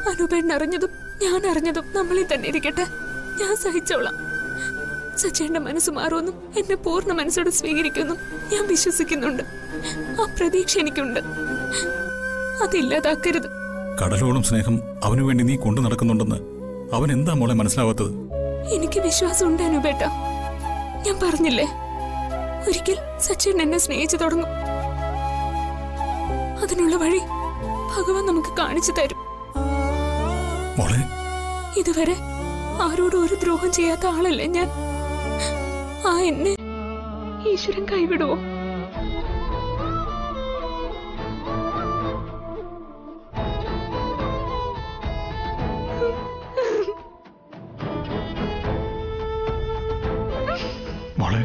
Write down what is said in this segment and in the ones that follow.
അനുപേണ്ണ അറിഞ്ഞതും ഞാൻ അറിഞ്ഞതും നമ്മളിൽ തന്നെ ഇരിക്കട്ടെ ഞാൻ സഹിച്ചോളാം സച്ചേന്റെ മനസ്സ് മാറുമെന്നും എന്നെ പൂർണ്ണ മനസ്സോടെ സ്വീകരിക്കുമെന്നും ഞാൻ വിശ്വസിക്കുന്നുണ്ട് ആ പ്രതീക്ഷ എനിക്കുണ്ട് അതില്ലാതാക്കരുത് കടലോളം സ്നേഹം അവനു വേണ്ടി നീ കൊണ്ടു നടക്കുന്നുണ്ടെന്ന് അവൻ എന്താ മോളെ മനസ്സിലാവാത്തത് എനിക്ക് വിശ്വാസമുണ്ട് അനുപേട്ട ഞാൻ പറഞ്ഞില്ലേ ഒരിക്കൽ സച്ചിൻ എന്നെ സ്നേഹിച്ചു തുടങ്ങും അതിനുള്ള വഴി ഭഗവാൻ നമുക്ക് കാണിച്ചു തരും മോളെ ഇതുവരെ ആരോടും ഒരു ദ്രോഹം ചെയ്യാത്ത ആളല്ലേ ഞാൻ ആ എന്നെ ഈശ്വരൻ കൈവിടുവോ മോളെ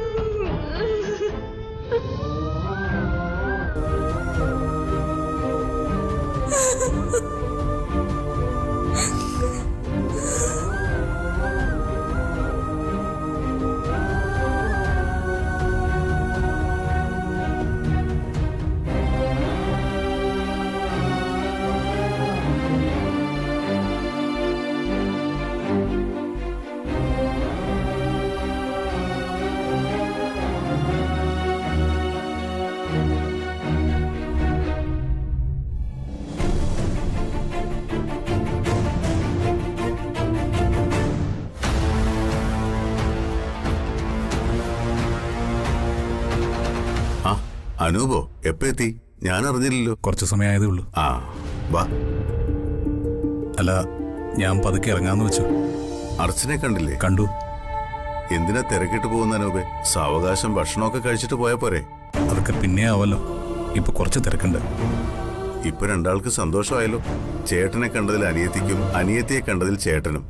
ആ അനൂപോ എപ്പോ എത്തി ഞാൻ അറിഞ്ഞില്ലല്ലോ കുറച്ച് സമയമായതേ ഉള്ളൂ ആ വാ അല്ല ഞാൻ പതുക്കെ ഇറങ്ങാന്ന് വെച്ചു അർച്ചനെ കണ്ടില്ലേ കണ്ടു എന്തിനാ തിരക്കിട്ട് പോകുന്ന അനൂപേ സാവകാശം ഭക്ഷണമൊക്കെ കഴിച്ചിട്ട് പോയാ പോരെ അതൊക്കെ പിന്നെ ആവല്ലോ ഇപ്പൊ കുറച്ച് തിരക്കുണ്ട് ഇപ്പൊ രണ്ടാൾക്ക് സന്തോഷമായല്ലോ ചേട്ടനെ കണ്ടതിൽ അനിയത്തിക്കും അനിയത്തിയെ കണ്ടതിൽ ചേട്ടനും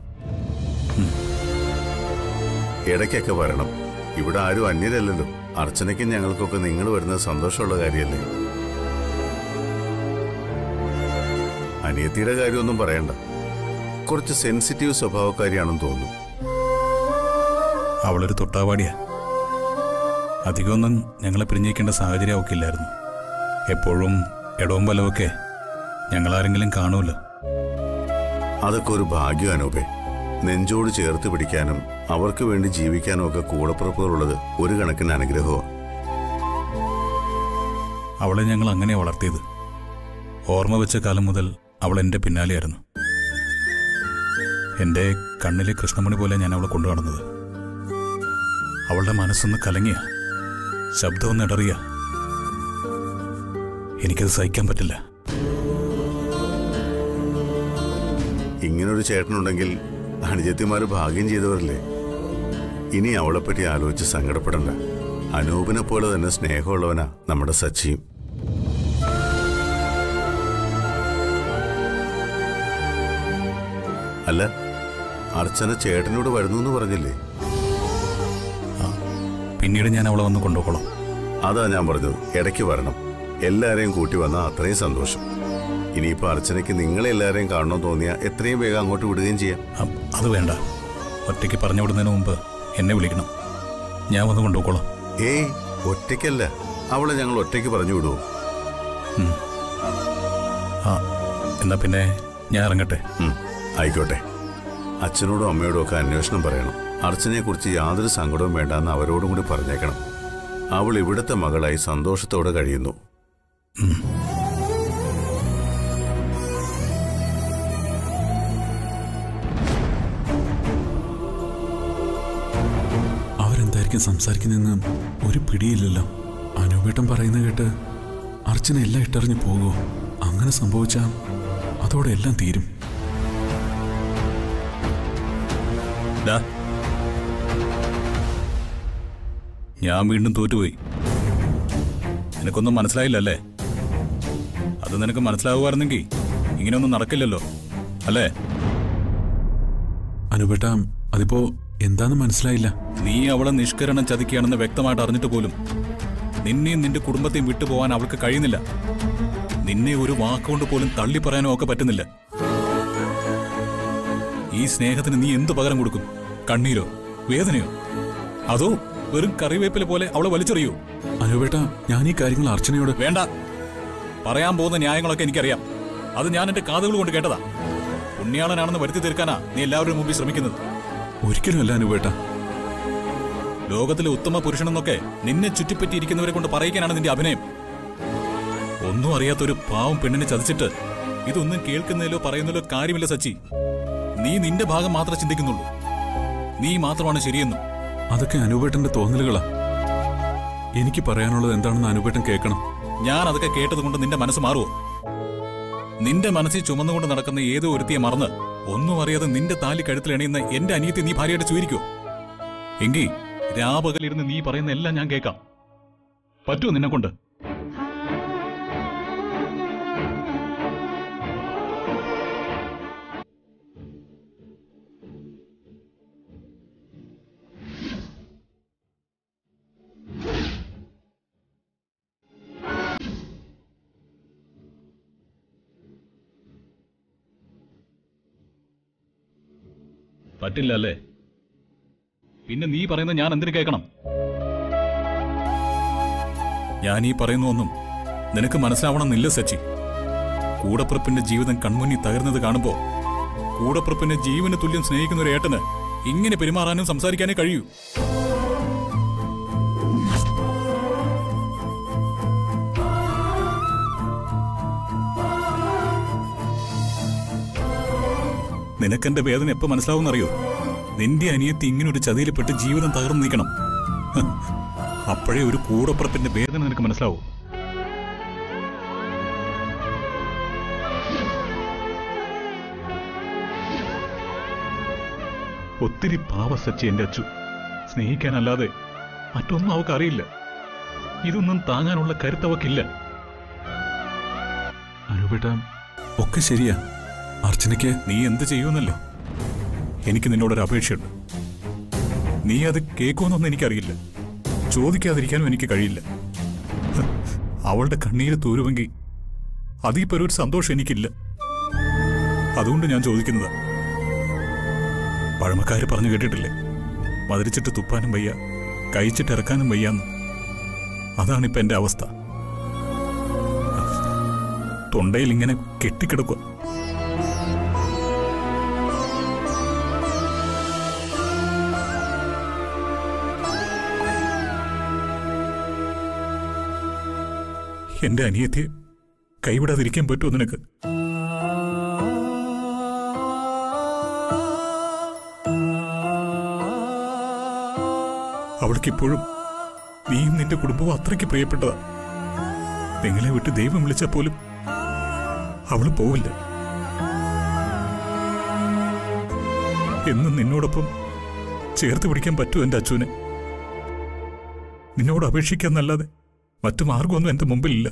ഇടയ്ക്കൊക്കെ വരണം ഇവിടെ ആരും അന്യരല്ലല്ലോ അർച്ചനയ്ക്കും ഞങ്ങൾക്കൊക്കെ നിങ്ങൾ വരുന്നത് സന്തോഷമുള്ള കാര്യമല്ലേ അനിയത്തിയുടെ കാര്യമൊന്നും പറയണ്ട കുറച്ച് സെൻസിറ്റീവ് സ്വഭാവക്കാരിയാണെന്ന് തോന്നുന്നു അവളൊരു തൊട്ടാവാടിയാ അധികമൊന്നും ഞങ്ങളെ പിരിഞ്ഞേക്കേണ്ട സാഹചര്യം അവക്കില്ലായിരുന്നു എപ്പോഴും ഇടവും ബലമൊക്കെ ഞങ്ങളാരെങ്കിലും കാണുമല്ലോ അതൊക്കെ ഒരു ഭാഗ്യം അനൂപേ നെഞ്ചോട് ചേർത്ത് പിടിക്കാനും അവർക്ക് വേണ്ടി ജീവിക്കാനും ഒക്കെ കൂടപ്പുറപ്പുകളുള്ളത് ഒരു കണക്കിന് അനുഗ്രഹമാണ് അവളെ ഞങ്ങൾ അങ്ങനെ വളർത്തിയത് ഓർമ്മ വെച്ച കാലം മുതൽ അവൾ എൻ്റെ പിന്നാലെയായിരുന്നു എൻ്റെ കണ്ണിലെ കൃഷ്ണമണി പോലെ ഞാൻ അവളെ കൊണ്ടു നടന്നത് അവളുടെ മനസ്സൊന്ന് കലങ്ങിയ ശബ്ദമൊന്ന് ഇടറിയ എനിക്കത് സഹിക്കാൻ പറ്റില്ല ഇങ്ങനൊരു ചേട്ടനുണ്ടെങ്കിൽ അനുജത്തിമാര് ഭാഗ്യം ചെയ്തവരല്ലേ ഇനി അവളെപ്പറ്റി ആലോചിച്ച് സങ്കടപ്പെടണ്ട അനൂപിനെ പോലെ തന്നെ സ്നേഹമുള്ളവനാ നമ്മുടെ സച്ചിയും അല്ല അർച്ചന ചേട്ടനോട് വരുന്നു എന്ന് പറഞ്ഞില്ലേ പിന്നീട് ഞാൻ അവളെ വന്ന് കൊണ്ടുപോകണം അതാ ഞാൻ പറഞ്ഞത് ഇടയ്ക്ക് വരണം എല്ലാരെയും കൂട്ടി വന്നാൽ അത്രയും സന്തോഷം ഇനിയിപ്പോ അർച്ചനയ്ക്ക് നിങ്ങളെ എല്ലാരെയും കാണണമെന്ന് തോന്നിയാൽ എത്രയും വേഗം അങ്ങോട്ട് വിടുകയും ചെയ്യാം അ- അത് വേണ്ട ഒറ്റയ്ക്ക് പറഞ്ഞു വിടുന്നതിന് മുമ്പ് എന്നെ വിളിക്കണം ഞാൻ വന്ന് കൊണ്ടുപോകോളാം ഏയ് ഒറ്റയ്ക്കല്ല അവളെ ഞങ്ങൾ ഒറ്റയ്ക്ക് പറഞ്ഞു വിടുവോ ആ എന്നാ പിന്നെ ഞാൻ ഇറങ്ങട്ടെ ഉം, ആയിക്കോട്ടെ അച്ഛനോടും അമ്മയോടും ഒക്കെ അന്വേഷണം പറയണം അർച്ചനയെക്കുറിച്ച് യാതൊരു സങ്കടവും വേണ്ടെന്ന് അവരോടും കൂടി പറഞ്ഞേക്കണം അവൾ ഇവിടുത്തെ മകളായി സന്തോഷത്തോടെ കഴിയുന്നു അവരെന്തായിരിക്കും സംസാരിക്കുന്നതെന്ന് ഒരു പിടിയില്ലല്ലോ അനുപേട്ടൻ പറയുന്നത് കേട്ട് അർച്ചന എല്ലാം ഇട്ടറിഞ്ഞു പോകുമോ അങ്ങനെ സംഭവിച്ചാൽ അതോടെ എല്ലാം തീരും ഡാ ഞാൻ വീണ്ടും തോറ്റുപോയി നിനക്കൊന്നും മനസ്സിലായില്ലല്ലേ അത് നിനക്ക് മനസ്സിലാവുമായിരുന്നെങ്കിൽ ഇങ്ങനെയൊന്നും നടക്കില്ലല്ലോ അല്ലേ അനുപേട്ട അതിപ്പോ എന്താന്ന് മനസ്സിലായില്ല നീ അവളെ നിഷ്കരണം ചതിക്കുകയാണെന്ന് വ്യക്തമായിട്ട് അറിഞ്ഞിട്ട് പോലും നിന്നെയും നിന്റെ കുടുംബത്തെയും വിട്ടുപോകാൻ അവൾക്ക് കഴിയുന്നില്ല നിന്നെ ഒരു വാക്കുകൊണ്ട് പോലും തള്ളി പറയാനോ ഒക്കെ പറ്റുന്നില്ല ഈ സ്നേഹത്തിന് നീ എന്തു പകരം കൊടുക്കും കണ്ണീരോ വേദനയോ അതോ വെറും കറിവേപ്പില പോലെ അവളെ വലിച്ചെറിയോ അനുപേട്ട ഞാൻ ഈ കാര്യങ്ങൾ അർച്ചനയോട് വേണ്ട പറയാൻ പോകുന്ന ന്യായങ്ങളൊക്കെ എനിക്കറിയാം അത് ഞാൻ എന്റെ കാതുകൾ കൊണ്ട് കേട്ടതാ പുണ്യാളനാണെന്ന് വരുത്തി തീർക്കാനാ നീ എല്ലാവരുടെ മുമ്പിൽ ശ്രമിക്കുന്നത് ഒരിക്കലും അല്ല അനുപേട്ട ലോകത്തിലെ ഉത്തമ പുരുഷനെന്നൊക്കെ നിന്നെ ചുറ്റിപ്പറ്റിയിരിക്കുന്നവരെ കൊണ്ട് പറയിക്കാനാണ് നിന്റെ അഭിനയം ഒന്നും അറിയാത്ത ഒരു പാവം പെണ്ണിനെ ചതിച്ചിട്ട് ഇതൊന്നും കേൾക്കുന്നതിലോ പറയുന്നതിലോ കാര്യമില്ല സച്ചി നീ നിന്റെ ഭാഗം മാത്രമേ ചിന്തിക്കുന്നുള്ളൂ നീ മാത്രമാണ് ശരിയെന്നും അതൊക്കെ അനുപേട്ടന്റെ തോന്നലുകളാ എനിക്ക് പറയാനുള്ളത് എന്താണെന്ന് അനുപേട്ടൻ കേൾക്കണം ഞാൻ അതൊക്കെ കേട്ടതുകൊണ്ട് നിന്റെ മനസ്സ് മാറുമോ നിന്റെ മനസ്സിൽ ചുമന്നുകൊണ്ട് നടക്കുന്ന ഏതോ ഒരുത്തിയെ മറന്ന് ഒന്നും അറിയാതെ നിന്റെ താലി കഴുത്തിലണിയുന്ന എന്റെ അനിയത്തെ നീ ഭാര്യയായിട്ട് സ്വീകരിക്കോ എങ്കിൽ രാപകലിരുന്ന് നീ പറയുന്ന എല്ലാം ഞാൻ കേൾക്കാം പറ്റുമോ നിന്നെ കൊണ്ട് പറ്റില്ല അല്ലേ പിന്നെ നീ പറയുന്നത് ഞാൻ എന്തിനു കേൾക്കണം ഞാൻ ഈ പറയുന്ന ഒന്നും നിനക്ക് മനസ്സിലാവണമെന്നില്ല സച്ചി കൂടപ്പിറപ്പിന്റെ ജീവിതം കൺമുന്നിൽ തകർന്നത് കാണുമ്പോ കൂടപ്പിറപ്പിന്റെ ജീവന് തുല്യം സ്നേഹിക്കുന്ന ഒരു ഏട്ടന് ഇങ്ങനെ പെരുമാറാനും സംസാരിക്കാനേ കഴിയൂ നിനക്കെന്റെ വേദന എപ്പോ മനസ്സിലാവുമെന്നറിയോ നിന്റെ അനിയത്തി ഇങ്ങനെ ഒരു ചതിയിൽപ്പെട്ട് ജീവിതം തകർന്നു നിൽക്കണം ഹ്, അപ്പോഴേ ഒരു കൂടപ്പുറപ്പിന്റെ വേദന നിനക്ക് മനസ്സിലാവൂ ഒത്തിരി പാവ സച്ചി എന്റെ അച്ചു സ്നേഹിക്കാനല്ലാതെ മറ്റൊന്നും അവൾക്ക് അറിയില്ല ഇതൊന്നും താങ്ങാനുള്ള കരുത്ത് അവക്കില്ല അനുപേട്ട ഒക്കെ ശരിയാ അർച്ചനയ്ക്ക് നീ എന്ത് ചെയ്യുമെന്നല്ലോ എനിക്ക് നിന്നോടൊരു അപേക്ഷയുണ്ട് നീ അത് കേൾക്കുമെന്നൊന്നും എനിക്കറിയില്ല ചോദിക്കാതിരിക്കാനും എനിക്ക് കഴിയില്ല ഹ്, അവളുടെ കണ്ണീര് തൂരുമെങ്കിൽ അതിപ്പോ ഒരു സന്തോഷം എനിക്കില്ല അതുകൊണ്ട് ഞാൻ ചോദിക്കുന്നത് പഴമക്കാര് പറഞ്ഞു കേട്ടിട്ടില്ലേ മതിരിച്ചിട്ട് തുപ്പാനും വയ്യ കഴിച്ചിട്ട് ഇറക്കാനും വയ്യാന്ന് അതാണിപ്പോ എന്റെ അവസ്ഥ തൊണ്ടയിൽ ഇങ്ങനെ കെട്ടിക്കിടക്കുക എന്റെ അനിയത്തെ കൈവിടാതിരിക്കാൻ പറ്റുമോ നിനക്ക് അവൾക്കിപ്പോഴും നീയും നിന്റെ കുടുംബവും അത്രയ്ക്ക് പ്രിയപ്പെട്ടതാ നിങ്ങളെ വിട്ട് ദൈവം വിളിച്ചാൽ പോലും അവള് പോവില്ല എന്നും നിന്നോടൊപ്പം ചേർത്ത് പിടിക്കാൻ പറ്റുമോ എന്റെ അച്ഛനെ നിന്നോട് അപേക്ഷിക്കാന്നല്ലാതെ മറ്റു മാർഗമൊന്നും എന്റെ മുമ്പിലില്ല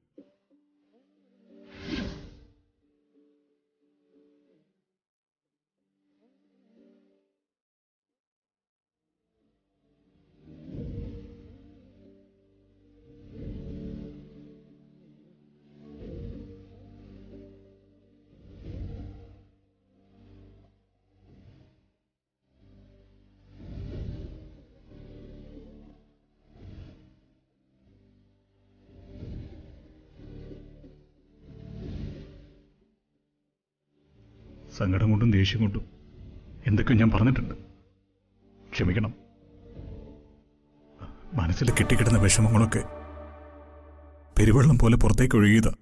സങ്കടം കൊണ്ടും ദേഷ്യം കൊണ്ടും എന്തൊക്കെയോ ഞാൻ പറഞ്ഞിട്ടുണ്ട് ക്ഷമിക്കണം മനസ്സിൽ കെട്ടിക്കിടന്ന വിഷമങ്ങളൊക്കെ പെരുവെള്ളം പോലെ പുറത്തേക്ക് ഒഴുകിയതാ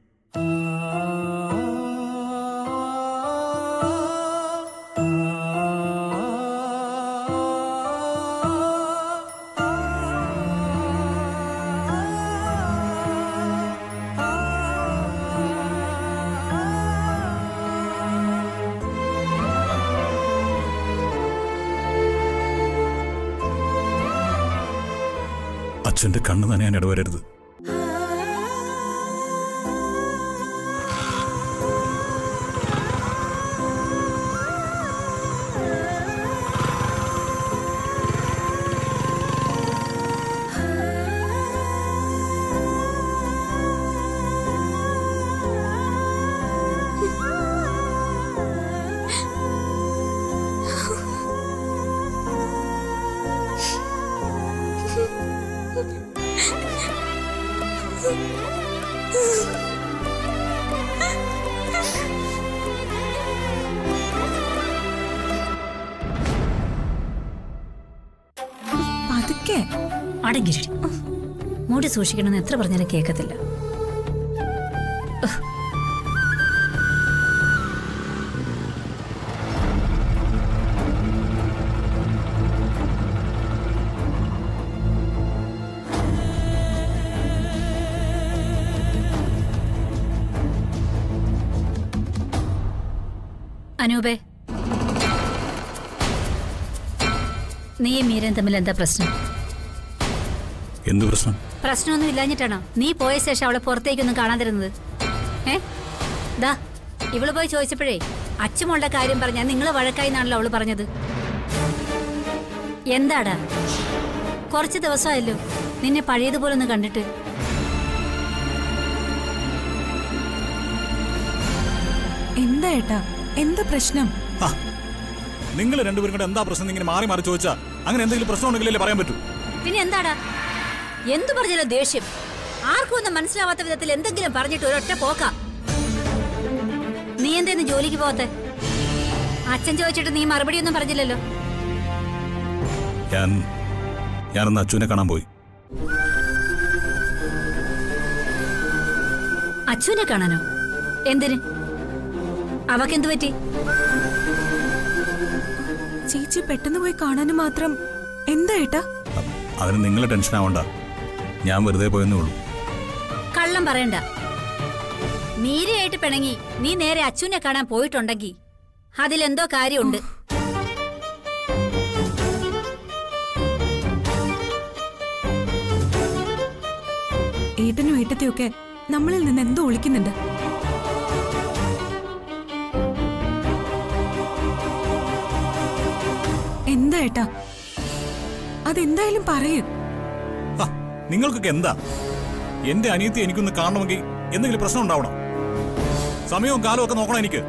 അച്ഛന്റെ കണ്ണ് നനയാൻ ഇടവരരുത് അടങ്ങിരി മുടി സൂക്ഷിക്കണമെന്ന് എത്ര പറഞ്ഞാലും കേൾക്കത്തില്ല അനൂപേ നീയും മീരൻ തമ്മിൽ എന്താ പ്രശ്നം എന്ത് പ്രശ്നം പ്രശ്നമൊന്നും ഇല്ലാഞ്ഞിട്ടാണോ നീ പോയ ശേഷം അവളെ പുറത്തേക്കൊന്നും കാണാതിരുന്നത് ഏ ദാ ഇവള് പോയി ചോദിച്ചപ്പോഴേ അച്ഛമുള്ള കാര്യം പറഞ്ഞാൽ നിങ്ങൾ വഴക്കായി എന്നാണല്ലോ അവള് പറഞ്ഞത് എന്താടാ കുറച്ച് ദിവസമായല്ലോ നിന്നെ പഴയതുപോലെ ഒന്ന് കണ്ടിട്ട് എന്താ ഏട്ടാ എന്താ പ്രശ്നം ആ നിങ്ങൾ രണ്ടുപേരും കൂടെ എന്താ പ്രശ്നം എന്ന് ഇങ്ങനെ മാറി മാറി ചോദിച്ചാ അങ്ങനെ എന്തെങ്കിലും പ്രശ്നം ഉണ്ടെങ്കിലല്ലേ പറയാൻ പറ്റൂ പിന്നെ എന്താടാ എന്തു പറഞ്ഞാലോ ദേഷ്യം ആർക്കും ഒന്നും മനസ്സിലാവാത്ത വിധത്തിൽ എന്തെങ്കിലും പറഞ്ഞിട്ട് ഒരൊറ്റ പോക്ക നീ എന്തേന്ന് ജോലിക്ക് പോകത്തെ അച്ഛൻ ചോദിച്ചിട്ട് നീ മറുപടി ഒന്നും പറഞ്ഞില്ലല്ലോ ഞാൻ ഞാനന്ന് അച്ഛനെ കാണാൻ പോയി അച്ഛനെ കാണാനോ എന്തിന് അവക്കെന്തു പറ്റി ചേച്ചി പെട്ടെന്ന് പോയി കാണാനും മാത്രം എന്താ ഏട്ടാ അ- അതിന് നിങ്ങൾ ടെൻഷൻ ആവണ്ട ഞാൻ വെറുതെ പോയെന്നേ ഉള്ളൂ കള്ളം പറയണ്ട മീരയായിട്ട് പിണങ്ങി നീ നേരെ അച്ഛനെ കാണാൻ പോയിട്ടുണ്ടെങ്കിൽ അതിലെന്തോ കാര്യമുണ്ട് ഏട്ടനും ഏട്ടത്തെയൊക്കെ നമ്മളിൽ നിന്ന് എന്തോ ഒളിക്കുന്നുണ്ട് എന്താ ഏട്ടാ അതെന്തായാലും പറയൂ ആ, നിങ്ങൾക്കൊക്കെ എന്താ എന്റെ അനിയത്തി എനിക്കൊന്ന് കാണണമെങ്കിൽ എന്തെങ്കിലും പ്രശ്നം ഉണ്ടാവണം സമയവും കാലവും ഒക്കെ നോക്കണം എനിക്ക്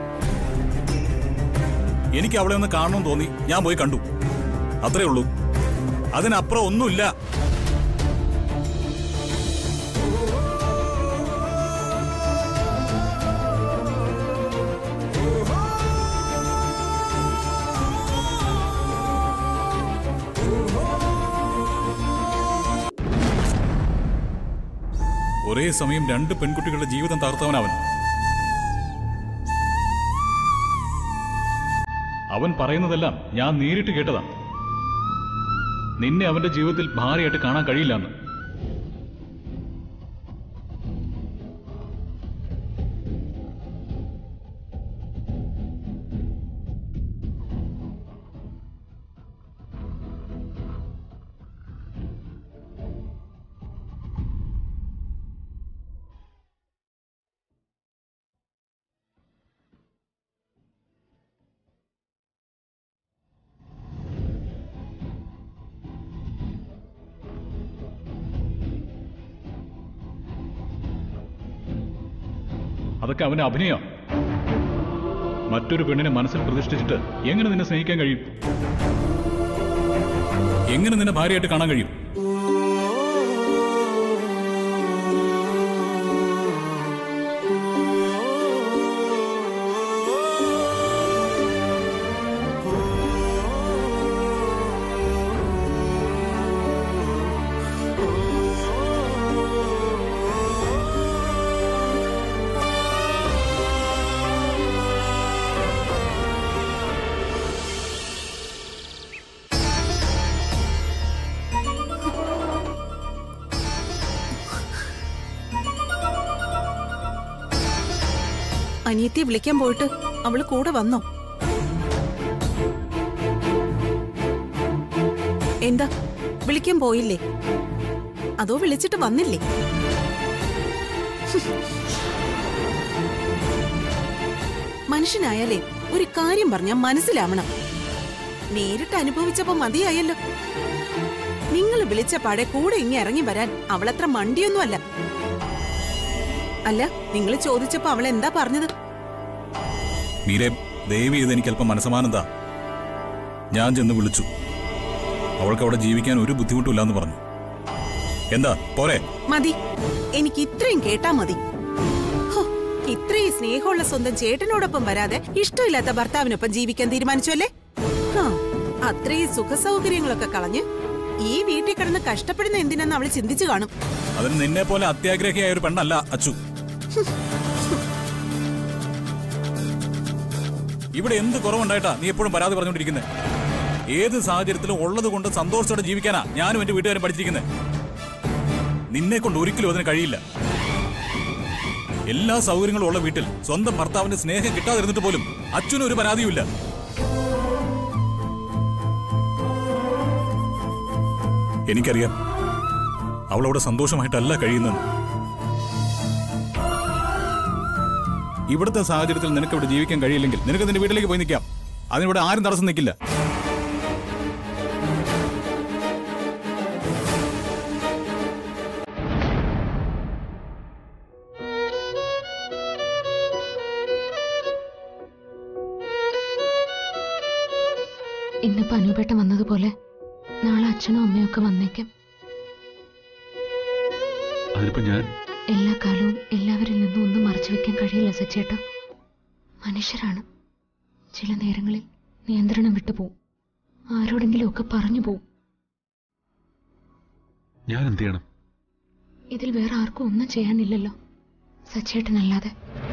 എനിക്ക് അവളെ ഒന്ന് കാണണമെന്ന് തോന്നി ഞാൻ പോയി കണ്ടു അത്രേ ഉള്ളൂ അതിനപ്പുറം ഒന്നുമില്ല ഒരേ സമയം രണ്ട് പെൺകുട്ടികളുടെ ജീവിതം തകർത്തവനവൻ അവൻ പറയുന്നതെല്ലാം ഞാൻ നേരിട്ട് കേട്ടതാ നിന്നെ അവന്റെ ജീവിതത്തിൽ ഭാര്യയായിട്ട് കാണാൻ കഴിയില്ലെന്ന് അതൊക്കെ അവന്റെ അഭിനയം മറ്റൊരു പെണ്ണിനെ മനസ്സിൽ പ്രതിഷ്ഠിച്ചിട്ട് എങ്ങനെ നിന്നെ സ്നേഹിക്കാൻ കഴിയും എങ്ങനെ നിന്നെ ഭാര്യയായിട്ട് കാണാൻ കഴിയും അനിയത്തിയെ വിളിക്കാൻ പോയിട്ട് അവള് കൂടെ വന്നോ എന്താ വിളിക്കാൻ പോയില്ലേ അതോ വിളിച്ചിട്ട് വന്നില്ലേ മനുഷ്യനായാലേ ഒരു കാര്യം പറഞ്ഞാൽ മനസ്സിലാവണം നേരിട്ട് അനുഭവിച്ചപ്പോ മതിയായല്ലോ നിങ്ങൾ വിളിച്ച പാടെ കൂടെ ഇങ്ങ് ഇറങ്ങി വരാൻ അവളത്ര മണ്ടിയൊന്നുമല്ല അല്ല നിങ്ങൾ ചോദിച്ചപ്പോ അവൾ എന്താ പറഞ്ഞത് മീരെ ദയവ് ചെയ്ത് എനിക്ക് അല്പം മനസ്സമാനന്താ ഞാൻ ചെന്ന് വിളിച്ചു അവൾക്ക് അവിടെ ജീവിക്കാൻ ഒരു ബുദ്ധിമുട്ടില്ല എന്ന് പറഞ്ഞു എന്താ പോരെ മതി എനിക്ക് ഇത്രയും കേട്ടാ മതി ഹോ, ഇത്രയും സ്നേഹമുള്ള സ്വന്തം ചേട്ടനോടൊപ്പം വരാതെ ഇഷ്ടമില്ലാത്ത ഭർത്താവിനൊപ്പം ജീവിക്കാൻ തീരുമാനിച്ചു അല്ലേ ആ, അത്രയും സുഖ സൗകര്യങ്ങളൊക്കെ കളഞ്ഞ് ഈ വീട്ടിൽ കിടന്ന് കഷ്ടപ്പെടുന്ന എന്തിനാന്ന് അവള് ചിന്തിച്ചു കാണും അതിന് നിന്നെ പോലെ അത്യാഗ്രഹിയായ ഒരു പെണ്ണല്ല അച്ചു ഇവിടെ എന്ത് കുറവുണ്ടായിട്ടാ നീ എപ്പോഴും പരാതി പറഞ്ഞുകൊണ്ടിരിക്കുന്നത് ഏത് സാഹചര്യത്തിലും ഉള്ളത് കൊണ്ട് സന്തോഷത്തോടെ ജീവിക്കാനാ ഞാനും എന്റെ വീട്ടുകാരും പഠിച്ചിരിക്കുന്നത് നിന്നെ കൊണ്ട് ഒരിക്കലും അതിന് കഴിയില്ല എല്ലാ സൗകര്യങ്ങളും ഉള്ള വീട്ടിൽ സ്വന്തം ഭർത്താവിന്റെ സ്നേഹം കിട്ടാതിരുന്നിട്ട് പോലും അച്ഛനും ഒരു പരാതിയുമില്ല എനിക്കറിയാം അവളവിടെ സന്തോഷമായിട്ടല്ല കഴിയുന്നത് ഇവിടുത്തെ സാഹചര്യത്തിൽ നിനക്ക് ഇവിടെ ജീവിക്കാൻ കഴിയില്ലെങ്കിൽ നിനക്ക് നിന്റെ വീട്ടിലേക്ക് പോയി നിൽക്കാം അതിനിവിടെ ആരും തടസ്സം നിൽക്കില്ല ഇന്നിപ്പോ അനുപേട്ടൻ വന്നതുപോലെ നാളെ അച്ഛനും അമ്മയും ഒക്കെ വന്നേക്കും അതിനിപ്പോ ഞാൻ എല്ലാ കാലവും എല്ലാവരിൽ നിന്നും ഒന്നും മറച്ചു വെക്കാൻ കഴിയില്ല സച്ചേട്ട മനുഷ്യരാണ് ചില നേരങ്ങളിൽ നിയന്ത്രണം വിട്ടുപോകും ആരോടെങ്കിലും ഒക്കെ പറഞ്ഞു പോവും ഞാൻ എന്ത് ചെയ്യണം ഇതിൽ വേറെ ആർക്കും ഒന്നും ചെയ്യാനില്ലല്ലോ സച്ചേട്ടനല്ലാതെ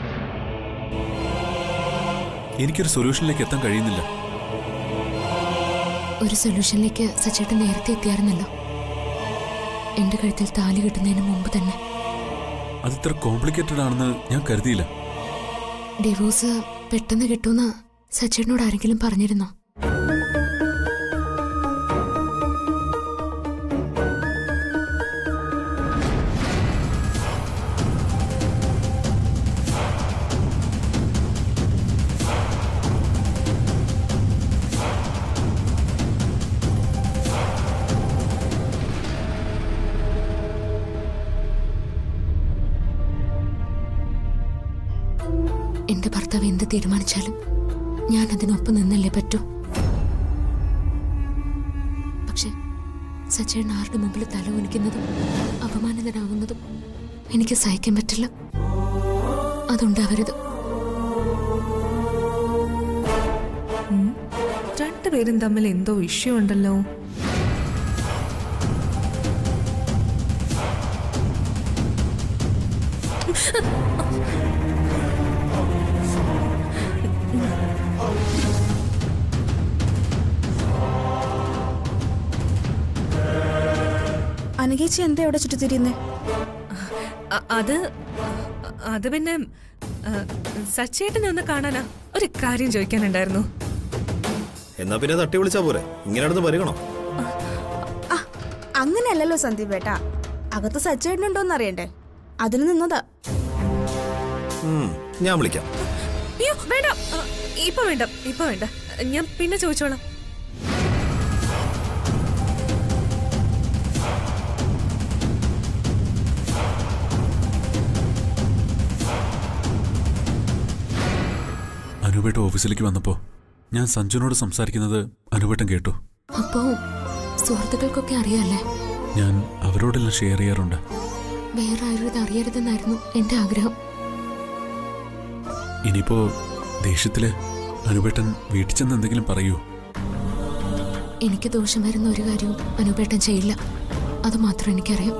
എനിക്കൊരു സൊല്യൂഷനിലേക്ക് എത്താൻ കഴിയുന്നില്ല ഒരു സൊല്യൂഷനിലേക്ക് സച്ചേട്ടൻ നേരത്തെ എത്തിയായിരുന്നല്ലോ എന്റെ കഴുത്തിൽ താലി കിട്ടുന്നതിന് മുമ്പ് തന്നെ അത് ഇത്ര കോംപ്ലിക്കേറ്റഡ് ആണെന്ന് ഞാൻ കരുതിയില്ല ഡിവോഴ്സ് പെട്ടെന്ന് കിട്ടുമെന്ന് സച്ചേട്ടനോട് ആരെങ്കിലും പറഞ്ഞിരുന്നോ എന്റെ ഭർത്താവ് എന്ത് തീരുമാനിച്ചാലും ഞാൻ അതിനൊപ്പം നിന്നല്ലേ പറ്റൂ പക്ഷെ സച്ചേട്ടൻ ആരുടെ മുമ്പിൽ തല കുനിക്കുന്നതും അപമാനിതനാവുന്നതും എനിക്ക് സഹിക്കാൻ പറ്റില്ല അതുണ്ടാവരുത് രണ്ടുപേരും തമ്മിൽ എന്തോ ഇഷ്യൂ ഉണ്ടല്ലോ അനുകേച്ചി എന്താ ഇവിടെ ചുറ്റിത്തിരിയുന്നേ അ- അത് അത് പിന്നെ ആ, സച്ചേട്ടനെ ഒന്ന് കാണാനാ ഒരു കാര്യം ചോദിക്കാനുണ്ടായിരുന്നു എന്നാ പിന്നെ തട്ടി വിളിച്ചാ പോരെ ഇങ്ങനെ അടുത്ത് പരിഗണോ ആ അങ്ങനെയല്ലല്ലോ സന്ദീപ് ഏട്ടാ അകത്ത് സജ്ജേട്ടനുണ്ടോന്ന് അറിയണ്ടേ അതിന് നിന്നതാ ഉം, ഞാൻ വിളിക്കാം അയ്യോ വേണ്ട ആ, ഇപ്പൊ വേണ്ട ഇപ്പൊ വേണ്ട ഞാൻ പിന്നെ ചോദിച്ചോളാം അനുപേട്ട ഓഫീസിലേക്ക് വന്നപ്പോ ഞാൻ സഞ്ജുനോട് സംസാരിക്കുന്നത് അനുപേട്ടൻ കേട്ടു അപ്പോ സുഹൃത്തുക്കൾക്കൊക്കെ അറിയാല്ലേ ഞാൻ അവരോടെല്ലാം ഷെയർ ചെയ്യാറുണ്ട് വേറെ ആരും ഇത് അറിയരുതെന്നായിരുന്നു എന്റെ ആഗ്രഹം ഇനിയിപ്പോ ദേഷ്യത്തില് അനുപേട്ടൻ വീട്ടിൽ ചെന്ന് എന്തെങ്കിലും പറയൂ എനിക്ക് ദോഷം വരുന്ന ഒരു കാര്യവും അനുപേട്ടൻ ചെയ്യില്ല അത് മാത്രം എനിക്കറിയാം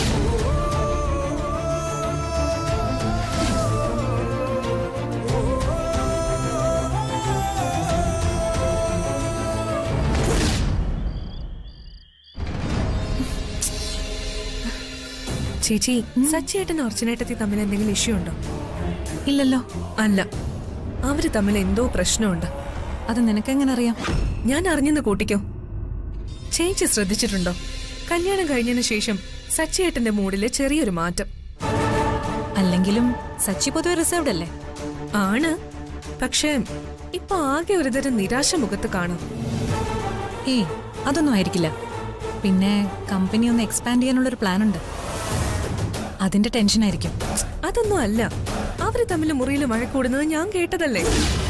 ചേച്ചി സച്ചേട്ടൻ അർച്ചനേട്ടത്തി തമ്മിൽ എന്തെങ്കിലും ഇഷ്യൂ ഉണ്ടോ ഇല്ലല്ലോ അല്ല അവര് തമ്മിൽ എന്തോ പ്രശ്നമുണ്ട് അത് നിനക്കെങ്ങനെ അറിയാം ഞാൻ അറിഞ്ഞെന്ന് കൂട്ടിക്കോ ചേച്ചി ശ്രദ്ധിച്ചിട്ടുണ്ടോ കല്യാണം കഴിഞ്ഞതിന് ശേഷം സച്ചേട്ടന്റെ മൂഡില് ചെറിയൊരു മാറ്റം അല്ലെങ്കിലും സച്ചി പൊതുവെ റിസർവ്ഡ് അല്ലേ ആണ് പക്ഷേ ഇപ്പൊ ആകെ ഒരുതരം നിരാശ മുഖത്ത് കാണാം ഏയ് അതൊന്നും ആയിരിക്കില്ല പിന്നെ കമ്പനി ഒന്ന് എക്സ്പാൻഡ് ചെയ്യാനുള്ളൊരു പ്ലാൻ ഉണ്ട് അതിന്റെ ടെൻഷൻ ആയിരിക്കും അതൊന്നും അല്ല അവര് തമ്മിൽ മുറിയിൽ മഴ കൂടുന്നത് ഞാൻ കേട്ടതല്ലേ